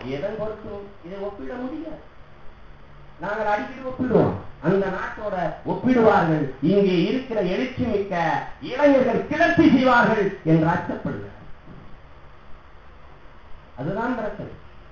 எதன் பொறுத்தும் இதை ஒப்பிட முடியாது நாங்கள் அடிக்கடி ஒப்பிடுவோம் அந்த நாட்டோட ஒப்பிடுவார்கள் இங்கே இருக்கிற எழுச்சி மிக்க இளைஞர்கள் கிளர்ச்சி செய்வார்கள் என்று அச்சப்படுகிறார் அதுதான் பிரச்சனை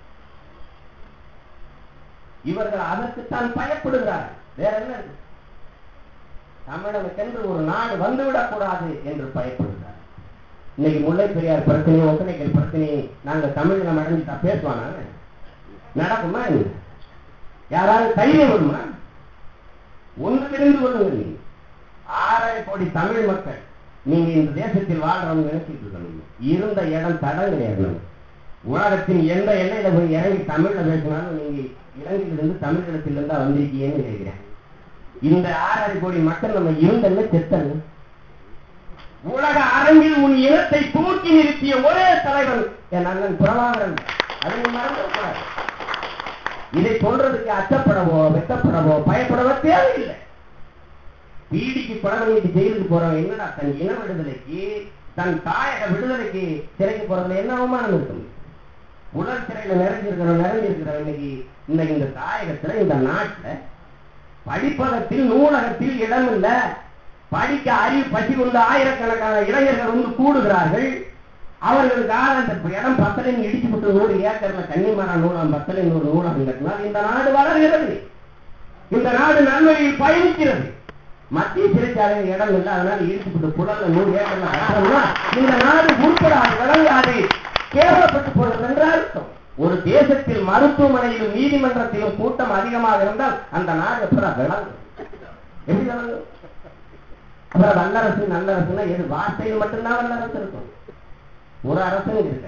இவர்கள் அதற்குத்தான் பயப்படுகிறார்கள் வேற என்ன இருக்கு தமிழனுக்கென்று ஒரு நாடு வந்துவிடக் கூடாது என்று பயப்படுகிறார் இன்னைக்கு முல்லை பெரியார் பிரச்சனையும் ஒத்துழைக்கல் பிரச்சனையை நாங்க தமிழ்ல மடங்கிட்டா பேசுவானா நடக்குமா என்ன? யாராவது தைரியம் வருமா ஒன்று தெரிந்து கொள்ளுங்கள் நீங்க ஆறரை கோடி தமிழ் மக்கள் நீங்க இந்த தேசத்தில் வாழ்றவங்க நினைச்சிட்டு இருக்கணும் இருந்த இடம் தடம் கிடையாது நமக்கு. உலகத்தின் எந்த எல்லையில போய் இறங்கி தமிழ்ல பேசினாலும் நீங்க இலங்கையிலிருந்து தமிழகத்திலிருந்து தான் வந்திருக்கீங்கன்னு கேட்கிறேன் இந்த ஆறரை கோடி மக்கள் நம்ம இருந்தல்ல செத்தல்ல உலக அரங்கில் உன் இனத்தை தூக்கி நிறுத்திய ஒரே தலைவன் என் அண்ணன் புறவாகரன் அதை நீ மறந்துடக்கூடாது இதை சொல்றதுக்கு அச்சப்படவோ வெட்டப்படவோ பயப்படவோ தேவையில்லை பீடிக்கு கொலை பண்ணிட்டு ஜெயிலுக்கு போறவன் என்னடா தன் இன விடுதலைக்கு தன் தாயக விடுதலைக்கு சிறைக்கு போறதுல என்ன அவமானம் இருக்கும் உடல் சிறையில நிறைஞ்சிருக்கிறவன் நிறைஞ்சிருக்கிறவன் இன்னைக்கு இன்னைக்கு இந்த தாயகத்துல இந்த நாட்டுல படிப்பகத்தில் நூலகத்தில் இடம் இல்ல படிக்க அறிவு பசி கொண்ட ஆயிரக்கணக்கான இளைஞர்கள் வந்து கூடுகிறார்கள் அவர்களுக்காக அந்த இடம் பத்தலைன்னு இடிச்சு விட்டு நூறு ஏக்கர்ல கன்னிமரம் நூலம் பத்தலை நூறு நூலகம் கட்டினால் இந்த நாடு வளர்கிறது இந்த நாடு நன்மையில் பயணிக்கிறது மத்திய சிறைச்சாலையில் இடம் இல்லை அதனால இடிச்சுட்டு புலல்ல நூறு ஏக்கர்ல கட்டணும்னா இந்த நாடு உருப்படாது விளங்காது கேவலப்பட்டு போகிறது என்று அர்த்தம் ஒரு தேசத்தில் மருத்துவமனையிலும் நீதிமன்றத்திலும் கூட்டம் அதிகமாக இருந்தால் அந்த நாடு எப்படி விளங்கும் எப்படி விளங்கும் அப்புறம் வல்லரசு நல்லரசுன்னா எது வார்த்தையில் மட்டும்தான் வல்லரசு இருக்கும் ஒரு அரசும் இருக்காது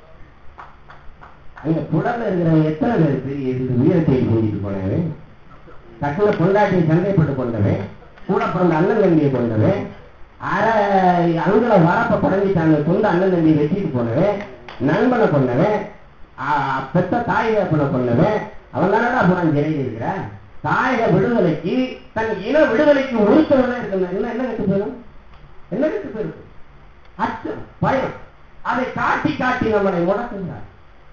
அங்க புலர்ல இருக்கிறவங்க எத்தனை பேர் பெரிய இது வீரத்தை செஞ்சுட்டு போனவன் டக்குல பொண்டாட்டியை சந்தைப்பட்டு கொண்டவன் கூட பிறந்த அண்ணன் தம்பியை கொண்டவன் அரை அங்குல வரப்ப படங்கிட்டாங்க சொந்த அண்ணன் தம்பியை வெட்டிட்டு போனவன் நண்பனை கொண்டவன் ஆ, பெத்த தாய் வேப்பனை கொண்டவன் அவன் தானடா புறம் சிறையில் இருக்கிற தாயக விடுதலைக்கு தன் இன விடுதலைக்கு உறுத்தவர்களே இருக்கின்ற என்ன என்ன கெட்டு போயிடும் என்ன கெட்டு போயிருக்கு அச்சம் பயம் அதை காட்டி காட்டி நம்மளை முடக்குகிறார்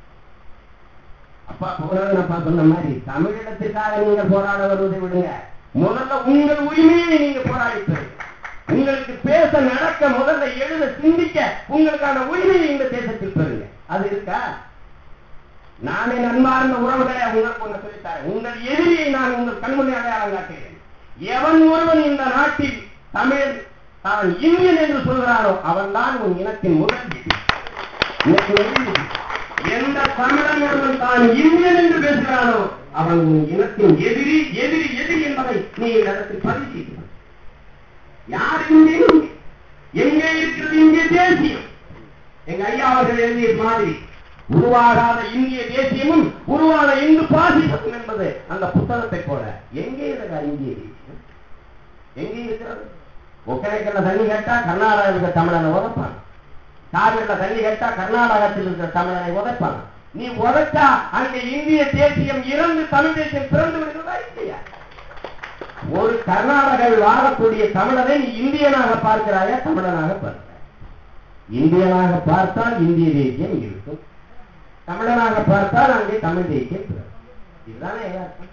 அப்பா போராடனப்பா சொன்ன மாதிரி தமிழிடத்திற்காக நீங்க போராட வருவதை விடுங்க முதல்ல உங்கள் உரிமையை நீங்க போராடி பெறுங்க உங்களுக்கு பேச நடக்க முதல்ல எழுத சிந்திக்க உங்களுக்கான உரிமையை இந்த தேசத்தில் பெறுங்க அது இருக்கா நானே நண்பார்ந்த உறவுகளை உங்களுக்கு ஒன்று சொல்லித்தாரேன் உங்கள் எதிரியை நான் உங்கள் கண்முன்னே அடையாளம் காட்டுகிறேன் எவன் ஒருவன் இந்த நாட்டில் தமிழ் தான் இந்தியன் என்று சொல்கிறானோ அவன்தான் உன் இனத்தின் முதல் எதிரி. இன்னைக்கு எழுதி, எந்த தமிழன் ஒருவன் தான் இந்தியன் என்று பேசுகிறானோ அவன் உன் இனத்தின் எதிரி எதிரி எதிரி என்பதை நீ இடத்தில் பதிவு செய்கிறான் யார் இந்தியன் எங்கே இருக்கிறது இந்திய தேசியம் எங்க ஐயா அவர்கள் எழுதிய மாதிரி உருவாகாத இந்திய தேசியமும் உருவான இந்து பாசிசம் என்பது அந்த புத்தகத்தை போல எங்கே இருக்கிற இந்திய தேசியம் எங்கே இருக்கிறது ஒக்கரைக்கல்ல தண்ணி கேட்டா கர்நாடகாவில் இருக்கிற தமிழனை உதைப்பான் காவிரில தண்ணி கேட்டா கர்நாடகத்தில் இருக்கிற தமிழனை உதைப்பான் நீ உதைச்சா அங்க இந்திய தேசியம் இறந்து தமிழ் தேசியம் பிறந்து விடுகிறதா இல்லையா ஒரு கர்நாடகாவில் வாழக்கூடிய தமிழனை நீ இந்தியனாக பார்க்கிறாயா தமிழனாக பார்க்கிறாய் இந்தியனாக பார்த்தால் இந்திய தேசியம் இருக்கும் தமிழனாக பார்த்தால் அங்கே தமிழ் தேசியம் பிறக்கும் இதுதானே யதார்த்தம்.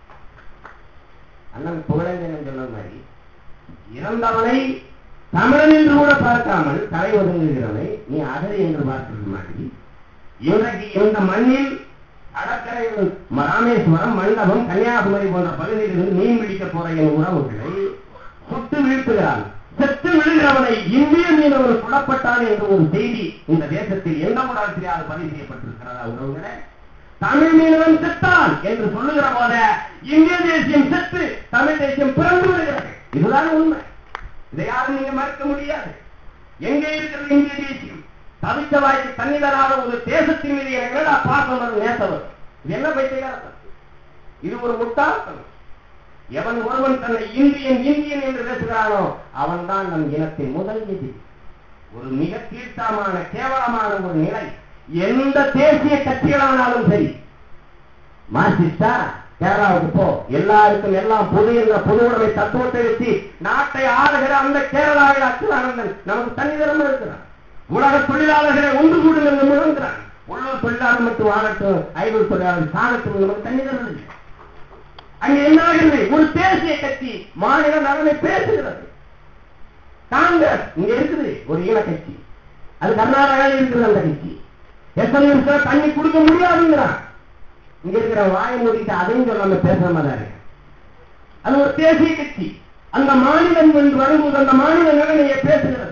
அண்ணன் புகழேந்தன் சொன்ன மாதிரி இறந்தவனை தமிழன் என்று கூட பார்க்காமல் தலை ஒதுங்குகிறவனை நீ அகதி என்று பார்க்கிறது மாதிரி இன்றைக்கு இந்த மண்ணில் கடற்கரையில் ராமேஸ்வரம் மண்டபம் கன்னியாகுமரி போன்ற பகுதிகளில் மீன் பிடிக்க போற என் உறவுகளை சுட்டு வீழ்த்துகிறான் செத்து விழுகிறவனை இந்திய மீனவர் சுடப்பட்டான் என்ற ஒரு செய்தி இந்த தேசத்தில் எந்த ஊடகத்திலாவது பதிவு செய்யப்பட்டிருக்கிறதா உறவுகளே தமிழ் மீனவன் செத்தான் என்று சொல்லுகிற போத இந்திய தேசியம் செத்து தமிழ் தேசியம் பிறந்து விடுகிறது இதுதான் உண்மை இதை யாரும் நீங்க மறுக்க முடியாது எங்கே இருக்கிறது இந்திய தேசியம் தவித்த வாய்க்கு தண்ணி தராத ஒரு தேசத்தின் மீது என்னடா பாசம் வரும் நேசவர் இது என்ன பைத்தியகாரத்தம் இது ஒரு முட்டாள்தனம் எவன் ஒருவன் தன்னை இந்தியன் இந்தியன் என்று பேசுகிறானோ அவன்தான் நம் இனத்தின் முதல் எதிரி ஒரு மிக தீர்த்தமான கேவலமான ஒரு நிலை எந்த தேசிய கட்சிகளானாலும் சரி மார்க்சிஸ்டா கேரளாவுக்கு போ எல்லாருக்கும் எல்லாம் பொது என்ற பொது உடைமை தத்துவத்தை வச்சு நாட்டை ஆளுகிற அந்த கேரளாவில் அச்சுதானந்தன் நமக்கு தனிதரம் இருக்கிறான் உலக தொழிலாளர்களை ஒன்று கூடுங்கள் என்று முழங்குகிறான் உள்ளூர் தொழிலாளர் மட்டும் வாழட்டும் ஐநூறு தொழிலாளர் சாகட்டும் நமக்கு தண்ணி தருவது அங்க என்ன ஆகிறது ஒரு தேசிய கட்சி மாநில நலனை பேசுகிறது காங்கிரஸ் இங்க இருக்குது ஒரு ஈழ கட்சி அது கர்நாடகாவில் இருக்குது அந்த கட்சி எத்தனை நிமிஷம் தண்ணி கொடுக்க முடியாதுங்கிறான் இங்க இருக்கிற வாயை மூடிட்டு அதையும் சொல்லாம பேசுற மாதிரி இருக்கு அது ஒரு தேசிய கட்சி அந்த மாநிலம் என்று வரும்போது அந்த மாநில நிலைமையை பேசுகிறது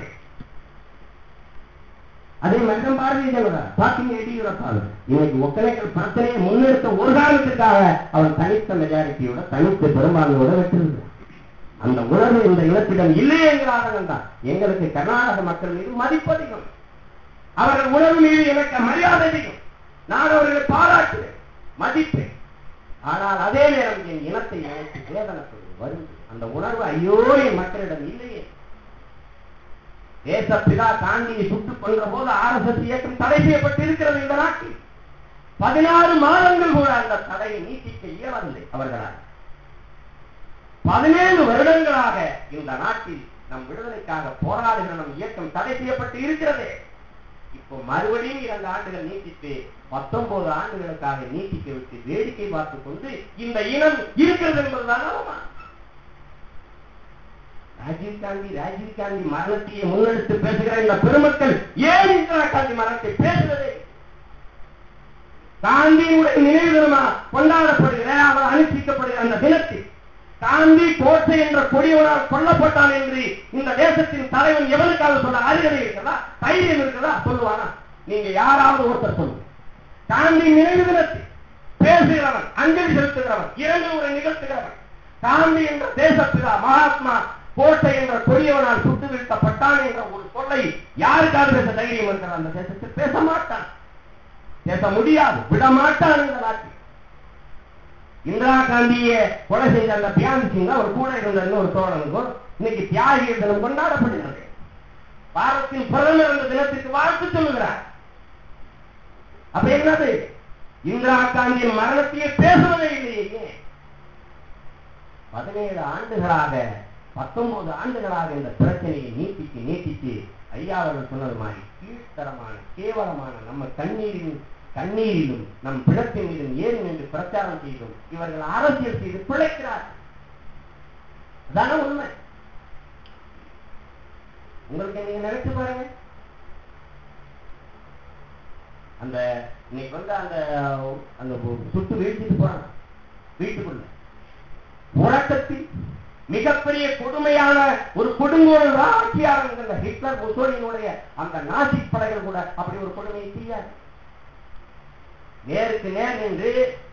அதே மாதிரி பாரதிய ஜனதா பாத்தீங்க எடியூரப்பா இன்னைக்கு ஒக்கலைக்கல் பிரச்சனையை முன்னெடுத்த ஒரு காரணத்துக்காக அவன் தனித்த மெஜாரிட்டியோட தனித்த பெரும்பான்மையோட வெற்றிருந்தான் அந்த உணர்வு இந்த இனத்திடம் இல்லையேங்கிறார்கள் தான் எங்களுக்கு கர்நாடக மக்கள் மீது மதிப்பு அதிகம் அவர்கள் உணர்வு மீது எனக்கு மரியாதை அதிகம் நான் அவர்களை பாராட்டுவேன் மதிப்பேன் ஆனால் அதே நேரம் என் இனத்தை எனக்கு வேதனைப்படுது வரும் அந்த உணர்வு ஐயோ என் மக்களிடம் இல்லையே தேசப்பிதா காந்தியை சுட்டுக் கொன்ற போது ஆர் எஸ் எஸ் இயக்கம் தடை செய்யப்பட்டு இருக்கிறது இந்த நாட்டில் பதினாறு மாதங்கள் கூட அந்த தடையை நீட்டிக்க இயலவில்லை அவர்களால் பதினேழு வருடங்களாக இந்த நாட்டில் நம் விடுதலைக்காக போராடுகிற நம் இயக்கம் தடை செய்யப்பட்டு இருக்கிறது இப்போ மறுபடியும் இரண்டு ஆண்டுகள் நீட்டித்து பத்தொன்பது ஆண்டுகளுக்காக நீட்டிக்க விட்டு வேடிக்கை பார்த்துக் கொண்டு இந்த இனம் இருக்கிறது என்பதுதான் அவமானம் ராஜீவ் காந்தி ராஜீவ் காந்தி மரணத்தையே முன்னெடுத்து பேசுகிற இந்த பெருமக்கள் ஏன் இந்திரா காந்தி மரணத்தை பேசுவதே காந்தியினுடைய நினைவு தினமா கொண்டாடப்படுகிற அவர் அனுஷ்டிக்கப்படுகிற அந்த தினத்தில் காந்தி கோட்டை என்ற கொடியவனால் கொல்லப்பட்டான் என்று இந்த தேசத்தின் தலைவன் எவனுக்காக சொல்ல அருகதை இருக்கிறதா தைரியம் இருக்கிறதா சொல்லுவானா நீங்க யாராவது ஒருத்தர் சொல்லுங்க காந்தி நினைவு தினத்தில் பேசுகிறவன் அஞ்சலி செலுத்துகிறவன் இரண்டு முறை நிகழ்த்துகிறவன் காந்தி என்ற தேசப்பிதா மகாத்மா கோட்டை என்ற கொடியவனால் சுட்டு வீழ்த்தப்பட்டான் என்ற ஒரு சொல்லை யாருக்காவது பேச தைரியம் இருக்கிற அந்த தேசத்தில் பேச மாட்டான் பேச முடியாது விட மாட்டான் இந்த நாட்டில் இந்திரா காந்தியை கொலை செய்த அந்த பியான் சிங் அவர் கூட இருந்த ஒரு தோழனுக்கும் இன்னைக்கு தியாகிகள் தினம் கொண்டாடப்படுகிறது பாரத்தின் பிரதமர் அந்த தினத்துக்கு வாழ்த்து சொல்லுகிறார் அப்ப என்னது இந்திரா காந்தியின் மரணத்தையே பேசுவதே இல்லையே பதினேழு ஆண்டுகளாக பத்தொன்பது ஆண்டுகளாக இந்த பிரச்சனையை நீட்டிச்சு நீட்டிச்சு ஐயா அவர்கள் சொன்னது மாதிரி கீழ்த்தரமான கேவலமான நம்ம கண்ணீரின் கண்ணீரிலும் நம் பிணத்தின் மீதும் ஏறி நின்று பிரச்சாரம் செய்தும் இவர்கள் அரசியல் செய்து பிழைக்கிறார் அதான உண்மை உங்களுக்கு நீங்க நினைச்சு பாருங்க அந்த இன்னைக்கு வந்து அந்த அந்த சுட்டு வீழ்த்திட்டு போறாங்க வீட்டுக்குள்ள உறக்கத்தில் மிகப்பெரிய கொடுமையான ஒரு கொடுங்கோல் ஆட்சியாளர்கள் ஹிட்லர் முசோலினுடைய அந்த நாசிக் படைகள் கூட அப்படி ஒரு கொடுமையை செய்யாது நேருக்கு நேர் நின்று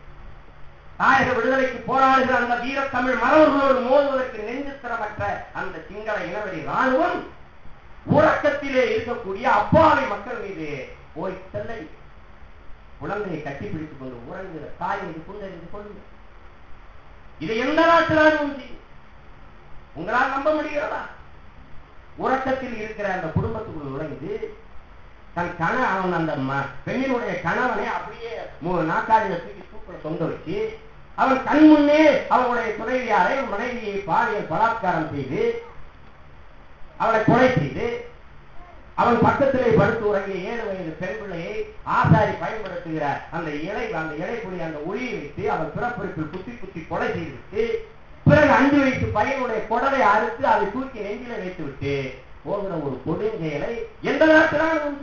தாயக விடுதலைக்கு போராடுகிற அந்த வீர தமிழ் மரபர்களோடு மோதுவதற்கு நெஞ்சு திறமற்ற அந்த சிங்கள இனவெளி ராணுவம் உறக்கத்திலே இருக்கக்கூடிய அப்பாவி மக்கள் மீது போய் செல்லடி குழந்தையை கட்டி பிடித்துக் கொண்டு உறங்குகிற தாய் மீது குண்டறிந்து கொள்ளுங்க இதை எந்த நாட்டு ராணுவம் செய்யும் உங்களால் நம்ப முடிகிறதா உறக்கத்தில் இருக்கிற அந்த குடும்பத்துக்குள் நுழைந்து தன் கண அவன் அந்த பெண்ணினுடைய கணவனை அப்படியே நாக்காளியில தூக்கி தூக்கில தொங்க வச்சு அவன் கண் முன்னே அவனுடைய துணைவியாரை மனைவியை பாலியல் பலாத்காரம் செய்து அவளை கொலை செய்து அவன் பக்கத்திலே படுத்து உறங்கிய ஏழு வயது பெண் பிள்ளையை ஆசாரி பயன்படுத்துகிற அந்த இலை அந்த இலைக்குடி அந்த ஒளியை வைத்து அவன் பிறப்பிற்குள் குத்தி குத்தி கொலை செய்துவிட்டு பிறகு அஞ்சு வயசு பையனுடைய குடலை அறுத்து அதை தூக்கி நெஞ்சில வைத்து விட்டு போகிற ஒரு கொடுஞ்செயலை எந்த நாட்டிலான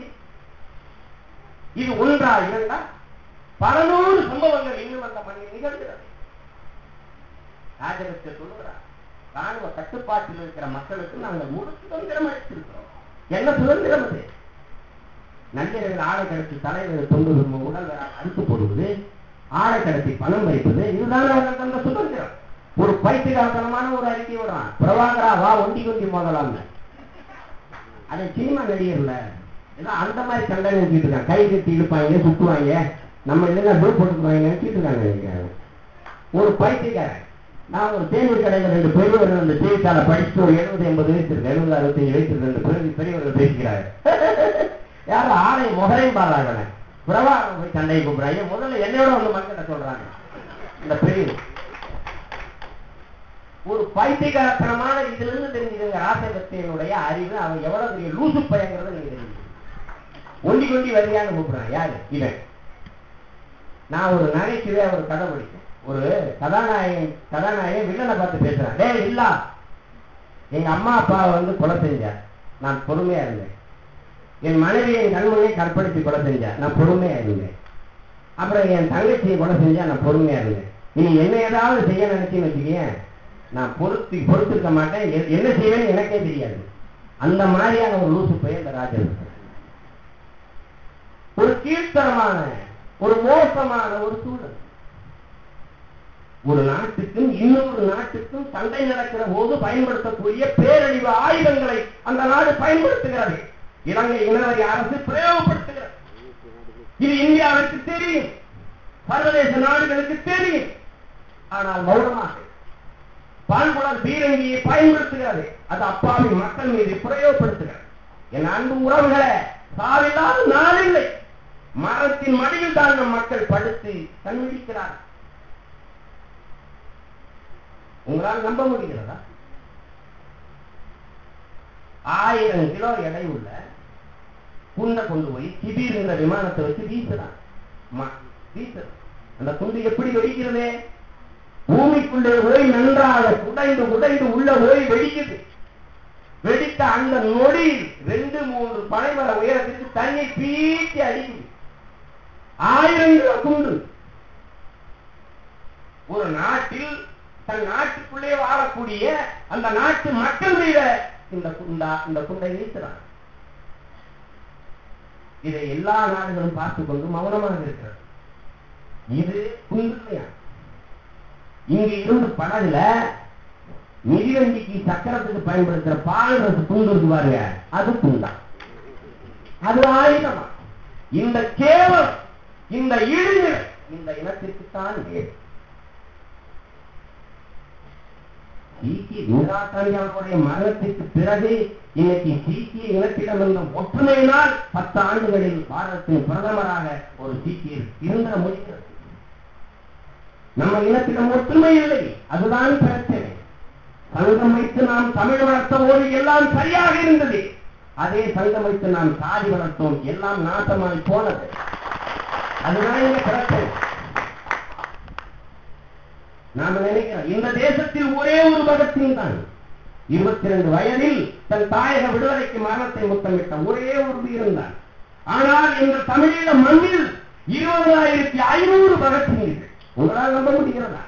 இது ஒன்றா இரண்டா பல நூறு சம்பவங்கள் இன்னும் அந்த மண்ணில் நிகழ்கிறது ராஜபக்ச சொல்லுகிறார் ராணுவ கட்டுப்பாட்டில் இருக்கிற மக்களுக்கு நாங்கள் முழு சுதந்திரம் அளித்திருக்கிறோம் என்ன சுதந்திரம் அது நள்ளிரவில் ஆடை கடத்தி தலைவர் தொண்டு உடல் அறுத்து போடுவது ஆடை கடத்தி பணம் வைப்பது இதுதான் அவர்கள் தந்த சுதந்திரம் ஒரு பைத்தியகாரத்தனமான ஒரு அறிக்கை விடுறான் பிரபாகரா வா ஒண்டி கொண்டி மோதலாம் அது சினிமா நடிகர்ல ஏதோ அந்த மாதிரி சண்டை நினைச்சிட்டு இருக்காங்க கை கட்டி இழுப்பாங்க சுட்டுவாங்க நம்ம இல்லைன்னா டூப் போட்டுக்குவாங்க நினைச்சிட்டு இருக்காங்க நினைக்கிறாங்க ஒரு பைத்தியக்காரன் நான் ஒரு தேநீர் கடையில் ரெண்டு பெரியவர்கள் அந்த செய்தித்தாளை படிச்சுட்டு ஒரு எழுபது எண்பது வயசு இருக்கு எழுபது அறுபத்தஞ்சு வயசு இருக்கு ரெண்டு பெரிய பெரியவர்கள் பேசுகிறாரு யாரும் ஆணை முகரையும் பாடுறாங்க பிரபாகரன் போய் சண்டையை கூப்பிடுறாங்க முதல்ல என்னையோட வந்து மக்கள்கிட்ட சொல்றாங்க இந்த பெரியவர் ஒரு பைத்தியகாரத்தனமான இதுல இருந்து தெரிஞ்சுக்கங்க ராசபக்தியனுடைய அறிவு அவன் எவ்வளவு பெரிய லூசு பயங்கிறத நீங்க தெரிஞ்சு ஒண்டி கொண்டி வரியான்னு கூப்பிடுறான் யாரு இவன் நான் ஒரு நகைச்சுவையா ஒரு கதை படித்தேன் ஒரு கதாநாயகன் கதாநாயகன் வில்லனை பார்த்து பேசுறான் டேய் இல்லா எங்க அம்மா அப்பாவை வந்து கொலை செஞ்சார் நான் பொறுமையா இருந்தேன் என் மனைவி என் கண்மணியை கற்பழித்து கொலை செஞ்சா நான் பொறுமையா இருந்தேன் அப்புறம் என் தங்கச்சியை கொலை செஞ்சா நான் பொறுமையா இருந்தேன் நீ என்ன ஏதாவது செய்ய நினைச்சேன்னு வச்சுக்கேன் நான் பொறுத்து பொறுத்திருக்க மாட்டேன் எ- என்ன செய்வேன்னு எனக்கே தெரியாது அந்த மாதிரியான ஒரு லூசு போய் அந்த ராஜன் இருக்கிறான். ஒரு கீழ்த்தரமான ஒரு மோசமான ஒரு சூழல் ஒரு நாட்டுக்கும் இன்னொரு நாட்டுக்கும் சண்டை நடக்கிற போது பயன்படுத்தக்கூடிய பேரழிவு ஆயுதங்களை அந்த நாடு பயன்படுத்துகிறது இலங்கை இனவரி அரசு பிரயோகப்படுத்துகிறது இது இந்தியாவிற்கு தெரியும் சர்வதேச நாடுகளுக்கு தெரியும் ஆனால் மௌனமாக பால்குளர் பீரங்கியை பயன்படுத்துகிறது அது அப்பாவி மக்கள் மீது பிரயோகப்படுத்துகிறது என் அன்பு உறவுகளே சாவில்லாத நாளில்லை மரத்தின் மடியில் தான் நம் மக்கள் படுத்து கண்விழிக்கிறார் உங்களால் நம்ப முடிகிறதா ஆயிரம் கிலோ எடை உள்ள குண்டை கொண்டு போய் திடீர் என்ற விமானத்தை வச்சு வீசுறான் ம- வீசுறான் அந்த குண்டு எப்படி வெடிக்கிறது பூமிக்குள்ளே போய் நன்றாக உடைந்து உடைந்து உள்ள போய் வெடிக்குது வெடித்த அந்த நொடியில் ரெண்டு மூன்று பனைமர உயரத்துக்கு தண்ணி பீச்சி அடிக்குது ஆயிரம் கிலோ குண்டு ஒரு நாட்டில் தன் நாட்டுக்குள்ளே வாழக்கூடிய அந்த நாட்டு மக்கள் மீத இந்த குண்டா இந்த குண்டை வீசுறான் இதை எல்லா நாடுகளும் பார்த்துக் கொண்டு மௌனமாக இருக்கிறது இது குண்டுலையா இங்க இருந்து படகுல மிதிவண்டிக்கு சக்கரத்துக்கு பயன்படுத்துற பால் ரசு குண்டு இருக்கு பாருங்க அது குண்டா அது ஆயுதமா இந்த கேவலம் இந்த இழிநிலை இந்த இனத்திற்குத்தான் நேர் சீக்கிய இந்திராகாந்தி அவர்களுடைய மரணத்திற்கு பிறகு இன்னைக்கு சீக்கிய இனத்திடம் இருந்த ஒற்றுமையினால் பத்து ஆண்டுகளில் பாரதத்தின் பிரதமராக ஒரு சீக்கியர் இருந்த முடிகிறது நம்ம இனத்திடம் ஒற்றுமை இல்லை அதுதான் பிரச்சனை சங்கம் வைத்து நாம் தமிழ் வளர்த்த போது எல்லாம் சரியாக இருந்தது அதே சங்கம் வைத்து நாம் சாதி வளர்த்தோம் எல்லாம் நாசமாய் போனது அதுதான் இங்க பிரச்சனை நாம நினைக்கிறோம் இந்த தேசத்தில் ஒரே ஒரு பகத்தின் தான் இருபத்தி ரெண்டு வயதில் தன் தாயக விடுதலைக்கு மரணத்தை முத்தமிட்ட ஒரே ஒரு வீரன் தான் ஆனால் இந்த தமிழீழ மண்ணில் இருபதாயிரத்தி ஐநூறு பகத்தினர்கள் உங்களால் நம்ப முடிகிறதா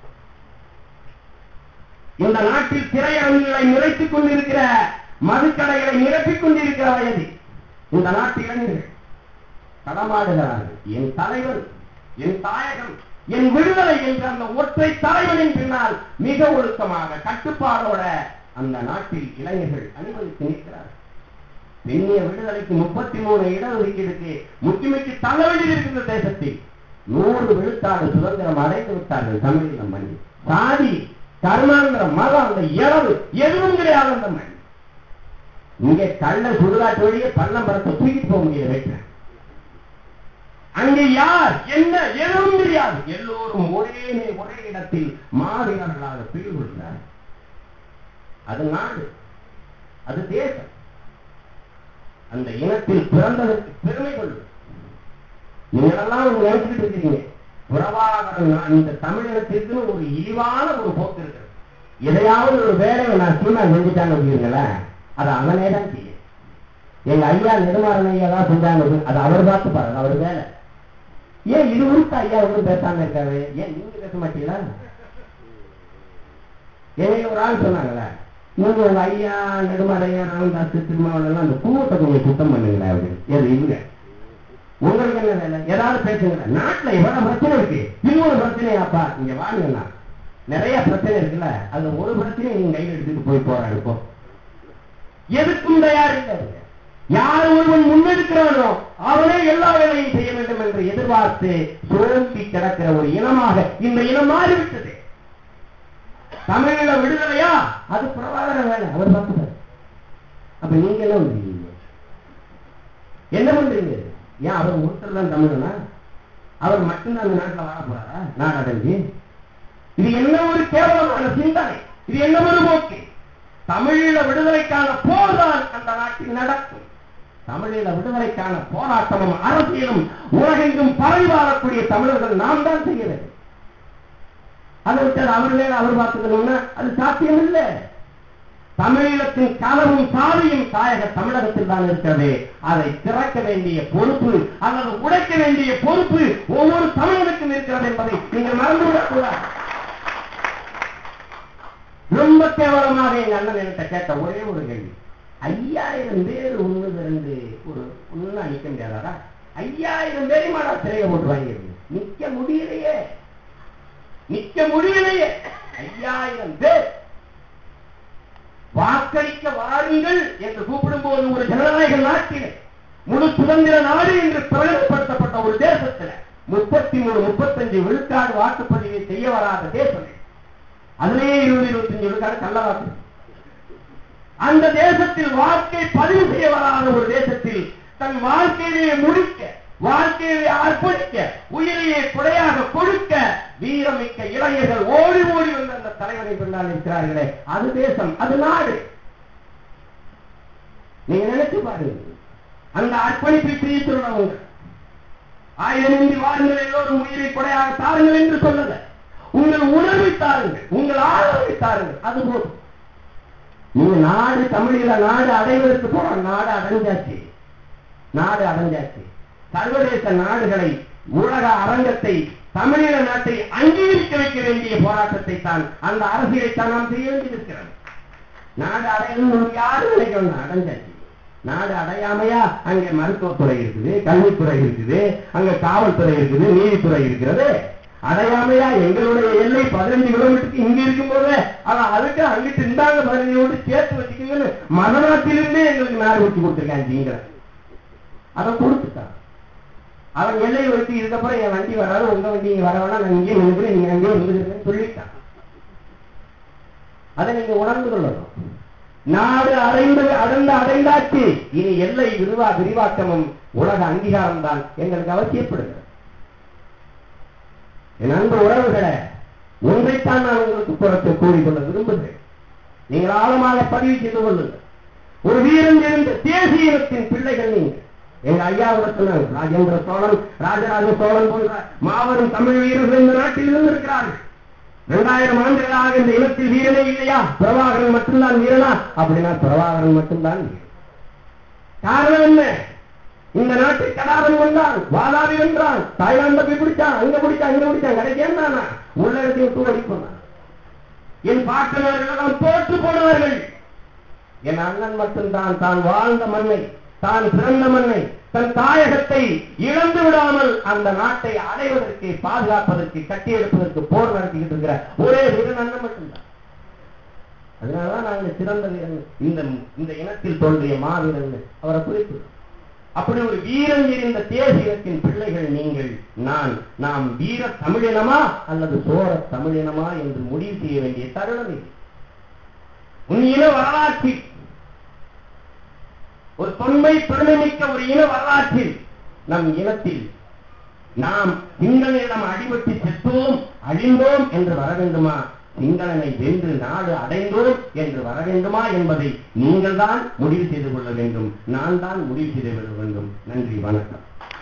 இந்த நாட்டில் திரையரங்குகளை நிறைத்துக் கொண்டிருக்கிற மதுக்கடைகளை நிரப்பிக் கொண்டிருக்கிற வயது இந்த நாட்டு இளைஞர்கள் களமாடுகிறார்கள் என் தலைவன் என் தாயகம் என் விடுதலை என்ற அந்த ஒற்றை தலைவனின் பின்னால் மிக ஒழுக்கமாக கட்டுப்பாடோட அந்த நாட்டில் இளைஞர்கள் அனுமதித்து நிற்கிறார்கள் பெண்ணிய விடுதலைக்கு முப்பத்தி மூணு இடஒதுக்கீடுக்கு முற்றுமைக்கு தள்ள வேண்டியிருக்கின்ற தேசத்தில் நூறு விழுக்காடு சுதந்திரம் அடைந்து விட்டார்கள் தமிழீழம் மண் சாதி கர்மாந்திர மதம் அந்த இளவு எதுவும் கிடையாது அந்த மண் இங்கே கள்ள சுடுகாட்டு வழியே பள்ளம் பரத்தை தூக்கிட்டு போக முடியல வைக்கிறேன் அங்கே யார் என்ன எதுவும் தெரியாது எல்லோரும் ஒரே நே- ஒரே இடத்தில் மாவீரர்களாக பிரிவுகிறார் அது நாடு அது தேசம் அந்த இனத்தில் பிறந்ததற்கு பெருமை கொள்ளும் நீங்களெல்லாம் ஒரு நினைச்சுட்டு இருக்கிறீங்க புறவாகரம் நான் இந்த தமிழினத்திற்குன்னு ஒரு இழிவான ஒரு போக்கு இருக்கிறது எதையாவது ஒரு வேலையை நான் சீமா செஞ்சுட்டான்னு வச்சுக்கீங்களேன் அது அவனே தான் செய்யும் எங்க ஐயா நெடுமாறன் ஐயா தான் செஞ்சாங்க அது அவர் பார்த்து பாருங்க அவர் வேலை ஏன் இது உறுத்த ஐயா ஒன்றும் பேசாம இருக்காரு ஏன் நீங்க பேச மாட்டீங்களா என்னைய ஒரு ஆள் சொன்னாங்களே நீங்க உங்க ஐயா நெடுமாறையா ராமதாஸ் திருமாவளவன் அந்த குடும்பத்தை கொஞ்சம் சுத்தம் பண்ணுங்களேன் அப்படின்னு எது இவங்க உங்களுக்கு என்ன வேலை ஏதாவது பேசுங்க நாட்டுல எவ்வளவு பிரச்சனை இருக்கு இன்னொரு பிரச்சனையாப்பா இங்க வாங்கண்ணா நிறைய பிரச்சனை இருக்குல்ல அதுல ஒரு பிரச்சனையை நீங்க கையில் எடுத்துட்டு போய் போறாங்க இப்போ எதுக்கும் தயார் இல்லை அவங்க. யார் ஒருவன் முன்னெடுக்கிறானோ அவனே எல்லா வேலையும் செய்ய வேண்டும் என்று எதிர்பார்த்து சோம்பி கிடக்கிற ஒரு இனமாக இந்த இனம் மாறிவிட்டது தமிழீழ விடுதலையா அது பிரபாகர வேலை அவர் பார்த்துட்டார் அப்ப நீங்க என்ன பண்றீங்க என்ன பண்றீங்க ஏன் அவர் ஒருத்தர் தான் தமிழனா அவர் மட்டும்தான் அந்த நாட்டுல வாழ போறாரா நாடு அடைஞ்சு இது என்ன ஒரு கேவலமான சிந்தனை இது என்ன ஒரு போக்கு தமிழீழ விடுதலைக்கான போர் தான் அந்த நாட்டில் நடக்கும் தமிழீழ விடுதலைக்கான போராட்டமும் அரசியலும் உலகெங்கும் பரவி வாழக்கூடிய தமிழர்கள் நாம் தான் செய்ய வேண்டும் அதை விட்டு அவர் மேல அவர் பார்த்துக்கணும்னா அது சாத்தியம் இல்லை தமிழீழத்தின் கனவும் சாவியும் தாயக தமிழகத்தில் தான் இருக்கிறது அதை திறக்க வேண்டிய பொறுப்பு அல்லது உடைக்க வேண்டிய பொறுப்பு ஒவ்வொரு தமிழனுக்கும் இருக்கிறது என்பதை நீங்கள் மறந்துவிடக் கூடாது ரொம்ப கேவலமாக எங்க அண்ணன் என்கிட்ட கேட்ட ஒரே ஒரு கேள்வி ஐயாயிரம் பேர் ஒண்ணு ரெண்டு ஒரு ஒண்ணு நிக்க முடியாதாடா ஐயாயிரம் பேரை மாடா சிறையை போட்டு வாங்கியிருக்கு நிக்க முடியலையே நிக்க முடியலையே ஐயாயிரம் பேர் வாக்களிக்க வாருங்கள் என்று கூப்பிடும் போது ஒரு ஜனநாயக நாட்டில் முழு சுதந்திர நாடு என்று பிரகடனப்படுத்தப்பட்ட ஒரு தேசத்துல முப்பத்தி மூணு முப்பத்தஞ்சு விழுக்காடு வாக்குப்பதிவை செய்ய வராத தேசம் அதிலேயே இருபது இருபத்தஞ்சு விழுக்காடு கள்ள வாக்கு அந்த தேசத்தில் வாக்கை பதிவு செய்ய வராத ஒரு தேசத்தில் தன் வாழ்க்கையிலேயே முடிக்க வாழ்க்கையை அர்ப்பணிக்க உயிரையே கொடையாக கொடுக்க வீரமிக்க இளைஞர்கள் ஓடி ஓடி வந்து அந்த தலைவனை பின்னால் இருக்கிறார்களே அது தேசம் அது நாடு நீங்க நினைச்சு பாருங்க அந்த அர்ப்பணிப்பை செய்ய சொல்லவங்க ஆயிரம் இன்றி வாருங்கள் எல்லோரும் உயிரை கொடையாக தாருங்கள் என்று சொல்லல உங்கள் உணர்வை தாருங்கள் உங்கள் ஆதரவை தாருங்கள் அது போதும் நீங்க நாடு தமிழீழ நாடு அடைவதற்கு போற நாடு அடைஞ்சாச்சு நாடு அடைஞ்சாச்சு சர்வதேச நாடுகளை உலக அரங்கத்தை தமிழீழ நாட்டை அங்கீகரிக்க வைக்க வேண்டிய போராட்டத்தை தான் அந்த அரசியலை தான் நாம் செய்ய வேண்டியிருக்கிறது நாடு அடையணும் யாரும் நினைக்கணும் அடைஞ்சாச்சு நாடு அடையாமையா அங்க மருத்துவத்துறை இருக்குது கல்வித்துறை இருக்குது அங்க காவல்துறை இருக்குது நீதித்துறை இருக்கிறது அடையாமையா எங்களுடைய எல்லை பதினஞ்சு கிலோமீட்டருக்கு இங்க இருக்கும் போது ஆனா அதுக்கு அங்கிட்டு இந்தாங்க பதினஞ்சு கிலோமீட்டர் சேர்த்து வச்சுக்கோங்கன்னு மதநாட்டிலிருந்தே எங்களுக்கு நாடு வச்சு கொடுத்துருக்காங்க ஜீங்கிற அதை கொடுத்துட்டான் அவன் எல்லையை வச்சு இதுக்கப்புறம் என் வண்டி வராது உங்க வண்டி இங்க வர வேணாம் நான் இங்கே நினைக்கிறேன் நீங்க அங்கேயே நினைக்கிறேன்னு சொல்லிட்டான் அதை நீங்க உணர்ந்து கொள்ளணும் நாடு அடைந்து அடைந்து அடைந்தாச்சு இனி எல்லை விரிவா விரிவாக்கமும் உலக அங்கீகாரம் தான் எங்களுக்கு அவசியப்படுகிறது என் அன்பு உறவுகளை ஒன்றைத்தான் நான் உங்களுக்கு புறத்தை கூறிக்கொள்ள விரும்புகிறேன் நீங்கள் ஆழமாக பதிவு செய்து கொள்ளுங்கள் ஒரு வீரன் இருந்த தேசிய இனத்தின் பிள்ளைகள் நீங்கள் எங்க ஐயாவிடத்தில் ராஜேந்திர சோழன் ராஜராஜ சோழன் போன்ற மாபெரும் தமிழ் வீரர்கள் இந்த நாட்டில் இருந்திருக்கிறார்கள் இரண்டாயிரம் ஆண்டுகளாக இந்த இனத்தில் வீரனே இல்லையா பிரபாகரன் மட்டும்தான் வீரனா அப்படின்னா பிரபாகரன் மட்டும்தான் வீரன் காரணம் என்ன இந்த நாட்டில் கடாரம் வந்தான் வாதாபி வென்றான் தாய்லாந்த போய் பிடிச்சான் அங்க பிடிச்சான் அங்க பிடிச்சான் கடைசி என்ன உள்ளடத்தை விட்டு ஓடி போனான் என் பாட்டனர்கள் எல்லாம் தோற்று போனவர்கள் என் அண்ணன் மட்டும்தான் தான் வாழ்ந்த மண்ணை தான் பிறந்த மண்ணை தன் தாயகத்தை இழந்து விடாமல் அந்த நாட்டை அடைவதற்கு பாதுகாப்பதற்கு கட்டியெடுப்பதற்கு போர் நடத்திக்கிட்டு இருக்கிற ஒரே வீரன் அண்ணன் மட்டும்தான் அதனாலதான் நாங்க சிறந்த வீரன் இந்த இந்த இனத்தில் தோன்றிய மாவீரன் அவரை குறிப்பிடுறோம் அப்படி ஒரு வீரன் இருந்த தேசியத்தின் பிள்ளைகள் நீங்கள் நான் நாம் வீர தமிழினமா அல்லது சோர தமிழினமா என்று முடிவு செய்ய வேண்டிய தருணம் இது உன் இன வரலாற்றில் ஒரு தொன்மை பெருமைமிக்க ஒரு இன வரலாற்றில் நம் இனத்தில் நாம் சிங்களனிடம் அடிபட்டு செத்தோம் அழிந்தோம் என்று வர வேண்டுமா சிங்களனை வென்று நாடு அடைந்தோம் என்று வர வேண்டுமா என்பதை நீங்கள் தான் முடிவு செய்து கொள்ள வேண்டும் நான் தான் முடிவு செய்து கொள்ள வேண்டும் நன்றி வணக்கம்